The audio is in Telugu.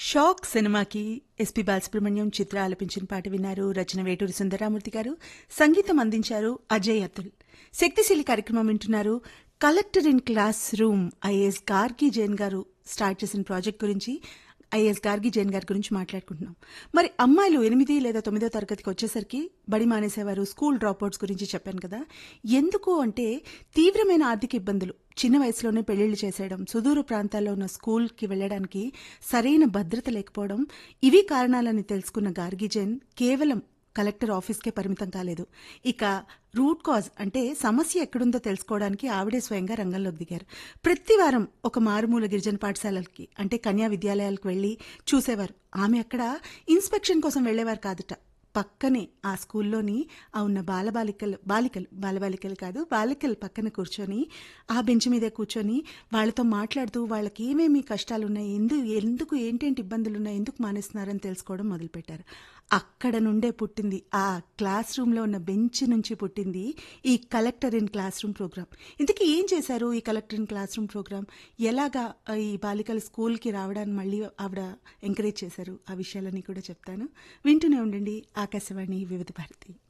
షాక్ సినిమాకి ఎస్పి బాలసుబ్రహ్మణ్యం చిత్ర ఆలపించిన పాట విన్నారు రచన వేటూరి సుందరామూర్తి గారు సంగీతం అందించారు అజయ్ అతుల్ శక్తిశీలి కార్యక్రమం వింటున్నారు collector in class room IAS Gargi Jain గారు స్టార్ట్ చేసిన ప్రాజెక్ట్ గురించి ఐఏఎస్ గార్గి జైన్ గారి గురించి మాట్లాడుకుంటున్నాం మరి అమ్మాయిలు ఎనిమిది లేదా తొమ్మిదో తరగతికి వచ్చేసరికి బడి మానేసేవారు స్కూల్ డ్రాప్అవుట్స్ గురించి చెప్పాను కదా ఎందుకు అంటే తీవ్రమైన ఆర్థిక ఇబ్బందులు చిన్న వయసులోనే పెళ్లిళ్లు చేసేయడం సుదూర ప్రాంతాల్లో ఉన్న స్కూల్కి వెళ్ళడానికి సరైన భద్రత లేకపోవడం ఇవి కారణాలని తెలుసుకున్న గార్గి జైన్ కేవలం కలెక్టర్ ఆఫీస్కే పరిమితం కాలేదు ఇక రూట్ కాజ్ అంటే సమస్య ఎక్కడుందో తెలుసుకోవడానికి ఆవిడే స్వయంగా రంగంలోకి దిగారు ప్రతి వారం ఒక మారుమూల గిరిజన పాఠశాలలకి అంటే కన్యా విద్యాలయాలకు వెళ్లి చూసేవారు ఆమె అక్కడ ఇన్స్పెక్షన్ కోసం వెళ్లేవారు కాదుట పక్కనే ఆ స్కూల్లోని ఆ ఉన్న బాలబాలికలు బాలికలు బాలబాలికలు కాదు బాలికలు పక్కన కూర్చొని ఆ బెంచ్ మీదే కూర్చొని వాళ్ళతో మాట్లాడుతూ వాళ్ళకి ఏమేమి కష్టాలు ఉన్నాయి ఎందుకు ఎందుకు ఏంటేంటి ఇబ్బందులు ఉన్నాయి ఎందుకు మానేస్తున్నారని తెలుసుకోవడం మొదలుపెట్టారు అక్కడ నుండే పుట్టింది ఆ క్లాస్ రూమ్లో ఉన్న బెంచ్ నుంచి పుట్టింది ఈ collector in class room program ఇంతకీ ఏం చేశారు ఈ collector in class room program ఎలాగా ఈ బాలికలు స్కూల్కి రావడానికి మళ్ళీ ఆవిడ ఎంకరేజ్ చేశారు ఆ విషయాలన్నీ కూడా చెప్తాను వింటూనే ఉండండి ఆకాశవాణి వివిధ భారతి